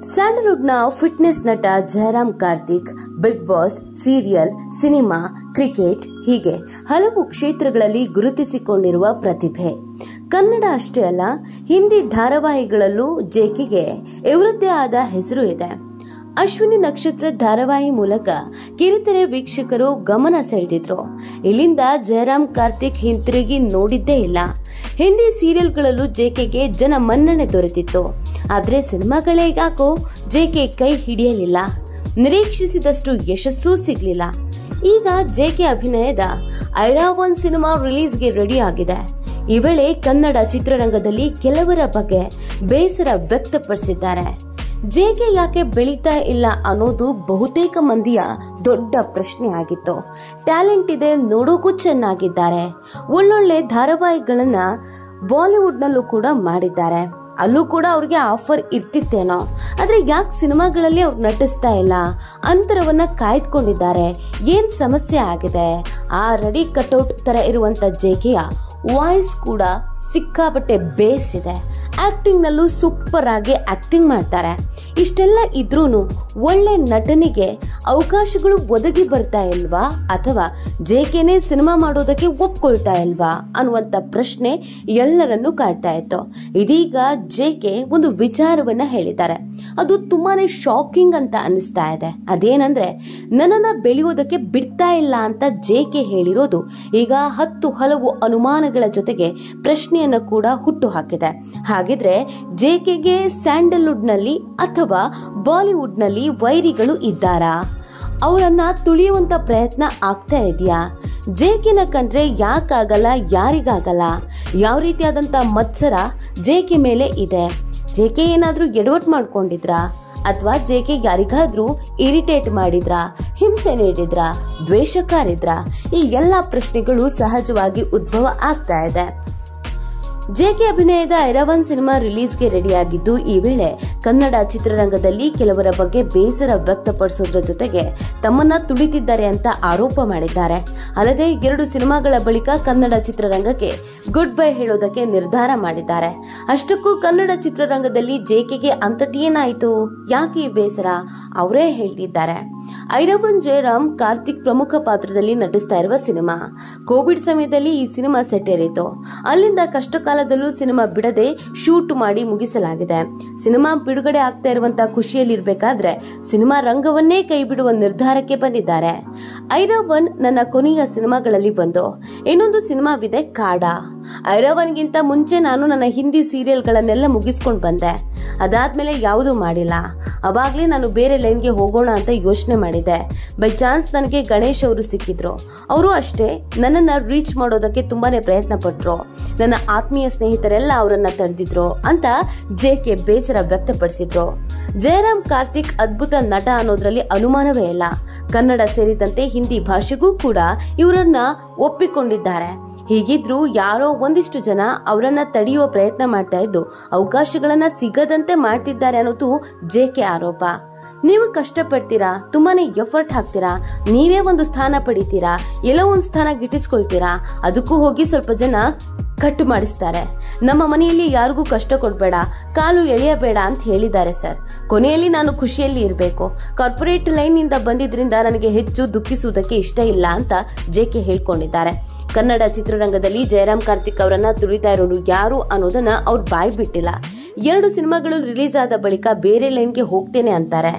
ಸ್ಯಾಂಡಲ್ವುಡ್ನ fitness ನಟ Jayaram Karthik big boss serial cinema cricket ಹೀಗೆ ಹಲವು ಕ್ಷೇತ್ರಗಳಲ್ಲಿ ಗುರುತಿಸಿಕೊಂಡಿರುವ ಪ್ರತಿಭೆ ಕನ್ನಡ ಅಷ್ಟೇ ಅಲ್ಲ ಹಿಂದಿ ಧಾರಾವಾಹಿಗಳಲ್ಲೂ ಜೇಕಿಗೆ ಇವರದ್ದೇ ಆದ ಹೆಸರು ಇದೆ ಅಶ್ವಿನಿ ನಕ್ಷತ್ರ ಧಾರಾವಾಹಿ ಮೂಲಕ ಕಿರುತೆರೆ ವೀಕ್ಷಕರು ಗಮನ ಸೆಳೆದಿದ್ರು ಇಲ್ಲಿಂದ ಜಯರಾಮ್ ಕಾರ್ತಿಕ್ ಹಿಂತಿರುಗಿ ನೋಡಿದ್ದೇ ಇಲ್ಲ ಹಿಂದಿ ಸೀರಿಯಲ್ಗಳಲ್ಲೂ ಜೆಕೆಗೆ ಜನ ಮನ್ನಣೆ ದೊರೆತಿತ್ತು ಆದ್ರೆ ಸಿನಿಮಾಗಳೇ ಯಾಕೋ ಜೆಕೆ ಕೈ ಹಿಡಿಯಲಿಲ್ಲ ನಿರೀಕ್ಷಿಸಿದಷ್ಟು ಯಶಸ್ಸೂ ಸಿಗ್ಲಿಲ್ಲ ಈಗ ಜೆಕೆ ಅಭಿನಯದ ಐರಾವನ್ ಸಿನಿಮಾ ರಿಲೀಸ್ಗೆ ರೆಡಿ ಆಗಿದೆ ಈ ವೇಳೆ ಕನ್ನಡ ಚಿತ್ರರಂಗದಲ್ಲಿ ಕೆಲವರ ಬಗ್ಗೆ ಬೇಸರ ವ್ಯಕ್ತಪಡಿಸಿದ್ದಾರೆ ಜೇಕೆ ಯಾಕೆ ಬೆಳೀತಾ ಇಲ್ಲ ಅನ್ನೋದು ಬಹುತೇಕ ಮಂದಿಯ ದೊಡ್ಡ ಪ್ರಶ್ನೆ ಆಗಿತ್ತು ಟ್ಯಾಲೆಂಟ್ ಇದೆ ನೋಡೋಕು ಚೆನ್ನಾಗಿದ್ದಾರೆ ಒಳ್ಳೊಳ್ಳೆ ಧಾರಾವಾಹಿಗಳನ್ನ ಬಾಲಿವುಡ್ನಲ್ಲೂ ಕೂಡ ಮಾಡಿದ್ದಾರೆ ಅಲ್ಲೂ ಕೂಡ ಅವ್ರಿಗೆ ಆಫರ್ ಇರ್ತಿತ್ತೇನೋ ಆದ್ರೆ ಯಾಕೆ ಸಿನಿಮಾಗಳಲ್ಲಿ ಅವ್ರು ನಟಿಸ್ತಾ ಇಲ್ಲ ಅಂತರವನ್ನ ಕಾಯ್ದುಕೊಂಡಿದ್ದಾರೆ ಏನ್ ಸಮಸ್ಯೆ ಆಗಿದೆ ಆ ರೆಡಿ ಕಟ್ಔಟ್ ತರ ಇರುವಂತ ಜೇಕೆಯ ವಾಯ್ಸ್ ಕೂಡ ಸಿಕ್ಕಾಪಟ್ಟೆ ಬೇಸ್ ಇದೆ ಆಕ್ಟಿಂಗ್ ನಲ್ಲೂ ಸೂಪರ್ ಆಗಿ ಆಕ್ಟಿಂಗ್ ಮಾಡ್ತಾರೆ ಇಷ್ಟೆಲ್ಲ ಇದ್ರೂನು ಒಳ್ಳೆ ನಟನಿಗೆ ಅವಕಾಶಗಳು ಒದಗಿ ಬರ್ತಾ ಇಲ್ವಾ ಅಥವಾ ಜೇಕೆನೆ ಸಿನಿಮಾ ಮಾಡೋದಕ್ಕೆ ಒಪ್ಕೊಳ್ತಾ ಇಲ್ವಾ ಅನ್ನುವಂತ ಪ್ರಶ್ನೆ ಎಲ್ಲರನ್ನೂ ಕಾಡ್ತಾ ಇತ್ತು ಇದೀಗ ಜೇಕೆ ಒಂದು ವಿಚಾರವನ್ನ ಹೇಳಿದ್ದಾರೆ ಅದು ತುಂಬಾನೇ ಶಾಕಿಂಗ್ ಅಂತ ಅನಿಸ್ತಾ ಇದೆ ಅದೇನಂದ್ರೆ ನನ್ನನ್ನ ಬೆಳೆಯೋದಕ್ಕೆ ಬಿಡ್ತಾ ಇಲ್ಲ ಅಂತ ಜೇಕೆ ಹೇಳಿರೋದು ಈಗ ಹತ್ತು ಹಲವು ಅನುಮಾನಗಳ ಜೊತೆಗೆ ಪ್ರಶ್ನೆಯನ್ನ ಕೂಡ ಹುಟ್ಟು ಹಾಕಿದೆ ಹಾಗಿದ್ರೆ ಜೇಕೆಗೆ ಸ್ಯಾಂಡಲ್ವುಡ್ ನಲ್ಲಿ ಅಥವಾ ಬಾಲಿವುಡ್ ನಲ್ಲಿ ವೈರಿಗಳು ಇದ್ದಾರಾ ಅವರನ್ನ ತುಳಿಯುವಂತ ಪ್ರಯತ್ನ ಆಗ್ತಾ ಇದೆಯಾ ಜೇಕಿನ ಕಂಡ್ರೆ ಯಾಕಾಗಲ್ಲ ಯಾರಿಗಾಗಲ್ಲ ಯಾವ ರೀತಿಯಾದಂತ ಮತ್ಸರ ಜೇಕೆ ಮೇಲೆ ಇದೆ ಜೇಕೆ ಏನಾದ್ರೂ ಎಡವಟ್ ಮಾಡ್ಕೊಂಡಿದ್ರಾ ಅಥವಾ ಜೇಕೆ ಯಾರಿಗಾದ್ರೂ ಇರಿಟೇಟ್ ಮಾಡಿದ್ರ ಹಿಂಸೆ ನೀಡಿದ್ರ ದ್ವೇಷಕಾರಿದ್ರ ಈ ಎಲ್ಲಾ ಪ್ರಶ್ನೆಗಳು ಸಹಜವಾಗಿ ಉದ್ಭವ ಆಗ್ತಾ ಇದೆ ಜೆಕೆ ಅಭಿನಯದ ಐರಾವನ್ ಸಿನಿಮಾ ರಿಲೀಸ್ಗೆ ರೆಡಿಯಾಗಿದ್ದು ಈ ವೇಳೆ ಕನ್ನಡ ಚಿತ್ರರಂಗದಲ್ಲಿ ಕೆಲವರ ಬಗ್ಗೆ ಬೇಸರ ವ್ಯಕ್ತಪಡಿಸೋದ್ರ ಜೊತೆಗೆ ತಮ್ಮನ್ನ ತುಳಿತಿದ್ದಾರೆ ಅಂತ ಆರೋಪ ಮಾಡಿದ್ದಾರೆ ಅಲ್ಲದೆ ಎರಡು ಸಿನಿಮಾಗಳ ಬಳಿಕ ಕನ್ನಡ ಚಿತ್ರರಂಗಕ್ಕೆ ಗುಡ್ ಬೈ ಹೇಳೋದಕ್ಕೆ ನಿರ್ಧಾರ ಮಾಡಿದ್ದಾರೆ ಅಷ್ಟಕ್ಕೂ ಕನ್ನಡ ಚಿತ್ರರಂಗದಲ್ಲಿ ಜೆಕೆಗೆ ಅಂತದ್ದೇನಾಯಿತು ಯಾಕೆ ಈ ಬೇಸರ ಅವರೇ ಹೇಳಿದ್ದಾರೆ ಐರವನ್ ಜಯರಾಮ್ ಕಾರ್ತಿಕ್ ಪ್ರಮುಖ ಪಾತ್ರದಲ್ಲಿ ನಟಿಸ್ತಾ ಇರುವ ಸಿನಿಮಾ ಕೋವಿಡ್ ಸಮಯದಲ್ಲಿ ಈ ಸಿನಿಮಾ ಸೆಟ್ಟೇರಿತು ಅಲ್ಲಿಂದ ಕಷ್ಟ ಕಾಲದಲ್ಲೂ ಸಿನಿಮಾ ಬಿಡದೆ ಶೂಟ್ ಮಾಡಿ ಮುಗಿಸಲಾಗಿದೆ ಸಿನಿಮಾ ಬಿಡುಗಡೆ ಆಗ್ತಾ ಇರುವಂತಹ ಖುಷಿಯಲ್ಲಿರ್ಬೇಕಾದ್ರೆ ಸಿನಿಮಾ ರಂಗವನ್ನೇ ಕೈ ಬಿಡುವ ನಿರ್ಧಾರಕ್ಕೆ ಬಂದಿದ್ದಾರೆ ಐರವನ್ ನನ್ನ ಕೊನೆಯ ಸಿನಿಮಾಗಳಲ್ಲಿ ಬಂದು ಇನ್ನೊಂದು ಸಿನಿಮಾವಿದೆ ಕಾಡ ಐರವನ್ಗಿಂತ ಮುಂಚೆ ನಾನು ನನ್ನ ಹಿಂದಿ ಸೀರಿಯಲ್ಗಳನ್ನೆಲ್ಲ ಮುಗಿಸ್ಕೊಂಡು ಬಂದೆ ಅದಾದ್ಮೇಲೆ ಯಾವುದೂ ಮಾಡಿಲ್ಲ ಅವಾಗ್ಲೇ ನಾನು ಬೇರೆ ಲೈನ್ಗೆ ಹೋಗೋಣ ಅಂತ ಯೋಚನೆ ಮಾಡಿದೆ ಬೈ ಚಾನ್ಸ್ ನನಗೆ ಗಣೇಶ್ ಅವರು ಸಿಕ್ಕಿದ್ರು ಅವರು ಅಷ್ಟೇ ನನ್ನನ್ನ ರೀಚ್ ಮಾಡೋದಕ್ಕೆ ತುಂಬಾನೇ ಪ್ರಯತ್ನ ಪಟ್ರು ನನ್ನ ಆತ್ಮೀಯ ಸ್ನೇಹಿತರೆಲ್ಲ ಅವರನ್ನ ತಡೆದಿದ್ರು ಅಂತ ಜೆಕೆ ಬೇಸರ ವ್ಯಕ್ತಪಡಿಸಿದ್ರು ಜಯರಾಮ್ ಕಾರ್ತಿಕ್ ಅದ್ಭುತ ನಟ ಅನ್ನೋದ್ರಲ್ಲಿ ಅನುಮಾನವೇ ಇಲ್ಲ ಕನ್ನಡ ಸೇರಿದಂತೆ ಹಿಂದಿ ಭಾಷೆಗೂ ಕೂಡ ಇವರನ್ನ ಒಪ್ಪಿಕೊಂಡಿದ್ದಾರೆ ಹೀಗಿದ್ರೂ ಯಾರೋ ಒಂದಿಷ್ಟು ಜನ ಅವರನ್ನ ತಡೆಯುವ ಪ್ರಯತ್ನ ಮಾಡ್ತಾ ಇದ್ದು ಅವಕಾಶಗಳನ್ನ ಸಿಗದಂತೆ ಮಾಡ್ತಿದ್ದಾರೆ ಅನ್ನೋದು ಜೆಕೆ ಆರೋಪ ನೀವು ಕಷ್ಟಪಡ್ತೀರಾ ತುಂಬಾನೇ ಎಫರ್ಟ್ ಹಾಕ್ತೀರಾ ನೀವೇ ಒಂದು ಸ್ಥಾನ ಪಡಿತೀರಾ ಎಲ್ಲೋ ಒಂದು ಸ್ಥಾನ ಗಿಟ್ಟಿಸ್ಕೊಳ್ತೀರಾ ಅದಕ್ಕೂ ಹೋಗಿ ಸ್ವಲ್ಪ ಜನ ಕಟ್ ಮಾಡಿಸ್ತಾರೆ ನಮ್ಮ ಮನೆಯಲ್ಲಿ ಯಾರಿಗೂ ಕಷ್ಟ ಕೊಡ್ಬೇಡ ಕಾಲು ಎಳೆಯಬೇಡ ಅಂತ ಹೇಳಿದ್ದಾರೆ ಸರ್ ಕೊನೆಯಲ್ಲಿ ನಾನು ಖುಷಿಯಲ್ಲಿ ಇರಬೇಕು ಕಾರ್ಪೊರೇಟ್ ಲೈನ್ ನಿಂದ ಬಂದಿದ್ರಿಂದ ನನಗೆ ಹೆಚ್ಚು ದುಃಖಿಸುವುದಕ್ಕೆ ಇಷ್ಟ ಇಲ್ಲ ಅಂತ ಜೆಕೆ ಹೇಳ್ಕೊಂಡಿದ್ದಾರೆ ಕನ್ನಡ ಚಿತ್ರರಂಗದಲ್ಲಿ ಜಯರಾಮ್ ಕಾರ್ತಿಕ್ ಅವರನ್ನ ತುಳಿತಾ ಇರೋರು ಯಾರು ಅನ್ನೋದನ್ನ ಅವ್ರು ಬಾಯ್ ಬಿಟ್ಟಿಲ್ಲ ಎರಡು ಸಿನಿಮಾಗಳು ರಿಲೀಸ್ ಆದ ಬಳಿಕ ಬೇರೆ ಲೈನ್ಗೆ ಹೋಗ್ತೇನೆ ಅಂತಾರೆ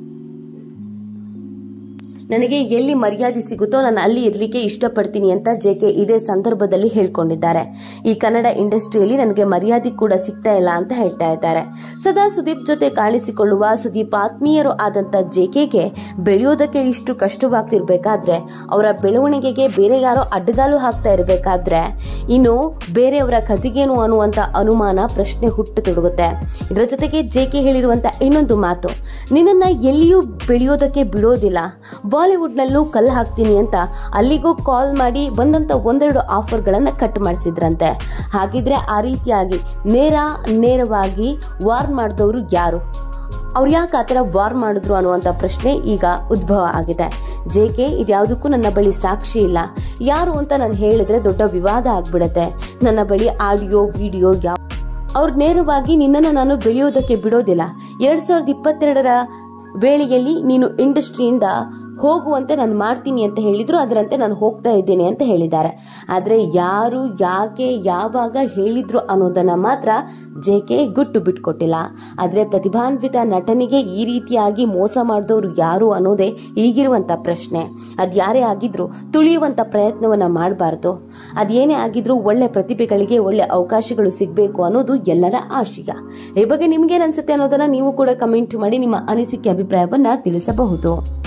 ನನಗೆ ಎಲ್ಲಿ ಮರ್ಯಾದೆ ಸಿಗುತ್ತೋ ನಾನು ಅಲ್ಲಿ ಇರ್ಲಿಕ್ಕೆ ಇಷ್ಟಪಡ್ತೀನಿ ಅಂತ ಜೆಕೆ ಇದೇ ಸಂದರ್ಭದಲ್ಲಿ ಹೇಳ್ಕೊಂಡಿದ್ದಾರೆ ಈ ಕನ್ನಡ ಇಂಡಸ್ಟ್ರಿಯಲ್ಲಿ ನನಗೆ ಮರ್ಯಾದೆ ಕೂಡ ಸಿಗ್ತಾ ಇಲ್ಲ ಅಂತ ಹೇಳ್ತಾ ಇದ್ದಾರೆ ಸದಾ ಸುದೀಪ್ ಜೊತೆ ಕಾಣಿಸಿಕೊಳ್ಳುವ ಸುದೀಪ್ ಆತ್ಮೀಯರು ಆದಂತ ಜೆಕೆಗೆ ಬೆಳೆಯೋದಕ್ಕೆ ಇಷ್ಟು ಕಷ್ಟವಾಗ್ತಿರ್ಬೇಕಾದ್ರೆ ಅವರ ಬೆಳವಣಿಗೆಗೆ ಬೇರೆ ಯಾರೋ ಅಡ್ಡಗಾಲು ಹಾಕ್ತಾ ಇರಬೇಕಾದ್ರೆ ಇನ್ನು ಬೇರೆಯವರ ಕಥೆಗೇನು ಅನ್ನುವಂತ ಅನುಮಾನ ಪ್ರಶ್ನೆ ಹುಟ್ಟು ತೊಡಗುತ್ತೆ ಇದರ ಜೊತೆಗೆ ಜೆಕೆ ಹೇಳಿರುವಂತ ಇನ್ನೊಂದು ಮಾತು ನಿನ್ನನ್ನ ಎಲ್ಲಿಯೂ ಬೆಳೆಯೋದಕ್ಕೆ ಬಿಡೋದಿಲ್ಲ ಬಾಲಿವುಡ್ನಲ್ಲೂ ಕಲ್ಲು ಹಾಕ್ತೀನಿ ಅಂತ ಅಲ್ಲಿಗೂ ಕಾಲ್ ಮಾಡಿ ಬಂದಂತ ಒಂದೆರಡು ಆಫರ್ಗಳನ್ನ ಕಟ್ ಮಾಡಿಸಿದ್ರಂತೆ ಹಾಗಿದ್ರೆ ಆ ರೀತಿಯಾಗಿ ನೇರ ನೇರವಾಗಿ ವಾರ್ ಮಾಡಿದವರು ಯಾರು ಅವ್ರು ಯಾಕೆ ಆ ಥರ ವಾರ್ ಮಾಡಿದ್ರು ಅನ್ನುವಂಥ ಪ್ರಶ್ನೆ ಈಗ ಉದ್ಭವ ಆಗಿದೆ ಜೆ ಕೆ ಇದ್ಯಾವುದಕ್ಕೂ ನನ್ನ ಬಳಿ ಸಾಕ್ಷಿ ಇಲ್ಲ ಯಾರು ಅಂತ ನಾನು ಹೇಳಿದ್ರೆ ದೊಡ್ಡ ವಿವಾದ ಆಗ್ಬಿಡತ್ತೆ ನನ್ನ ಬಳಿ ಆಡಿಯೋ ವಿಡಿಯೋ ಯಾವ ಅವ್ರು ನೇರವಾಗಿ ನಿನ್ನನ್ನು ನಾನು ಬೆಳೆಯೋದಕ್ಕೆ ಬಿಡೋದಿಲ್ಲ ಎರಡ್ ಸಾವಿರದ ಇಪ್ಪತ್ತೆರಡರ ವೇಳೆಯಲ್ಲಿ ನೀನು ಇಂಡಸ್ಟ್ರಿಯಿಂದ ಹೋಗುವಂತೆ ನಾನು ಮಾಡ್ತೀನಿ ಅಂತ ಹೇಳಿದ್ರು ಅದರಂತೆ ನಾನು ಹೋಗ್ತಾ ಇದ್ದೇನೆ ಅಂತ ಹೇಳಿದ್ದಾರೆ ಆದರೆ ಯಾರು ಯಾಕೆ ಯಾವಾಗ ಹೇಳಿದ್ರು ಅನ್ನೋದನ್ನ ಮಾತ್ರ ಜೆ ಕೆ ಗುಟ್ಟು ಬಿಟ್ಕೊಟ್ಟಿಲ್ಲ ಆದರೆ ಪ್ರತಿಭಾನ್ವಿತ ನಟನಿಗೆ ಈ ರೀತಿಯಾಗಿ ಮೋಸ ಮಾಡಿದವರು ಯಾರು ಅನ್ನೋದೇ ಈಗಿರುವಂತ ಪ್ರಶ್ನೆ ಅದು ಯಾರೇ ಆಗಿದ್ರು ತುಳಿಯುವಂತ ಪ್ರಯತ್ನವನ್ನ ಮಾಡಬಾರ್ದು ಅದೇನೇ ಆಗಿದ್ರು ಒಳ್ಳೆ ಪ್ರತಿಭೆಗಳಿಗೆ ಒಳ್ಳೆ ಅವಕಾಶಗಳು ಸಿಗಬೇಕು ಅನ್ನೋದು ಎಲ್ಲರ ಆಶಯ ಈ ಬಗ್ಗೆ ನಿಮ್ಗೇನ್ ಅನ್ಸುತ್ತೆ ಅನ್ನೋದನ್ನ ನೀವು ಕೂಡ ಕಮೆಂಟ್ ಮಾಡಿ ನಿಮ್ಮ ಅನಿಸಿಕೆ ಅಭಿಪ್ರಾಯವನ್ನ ತಿಳಿಸಬಹುದು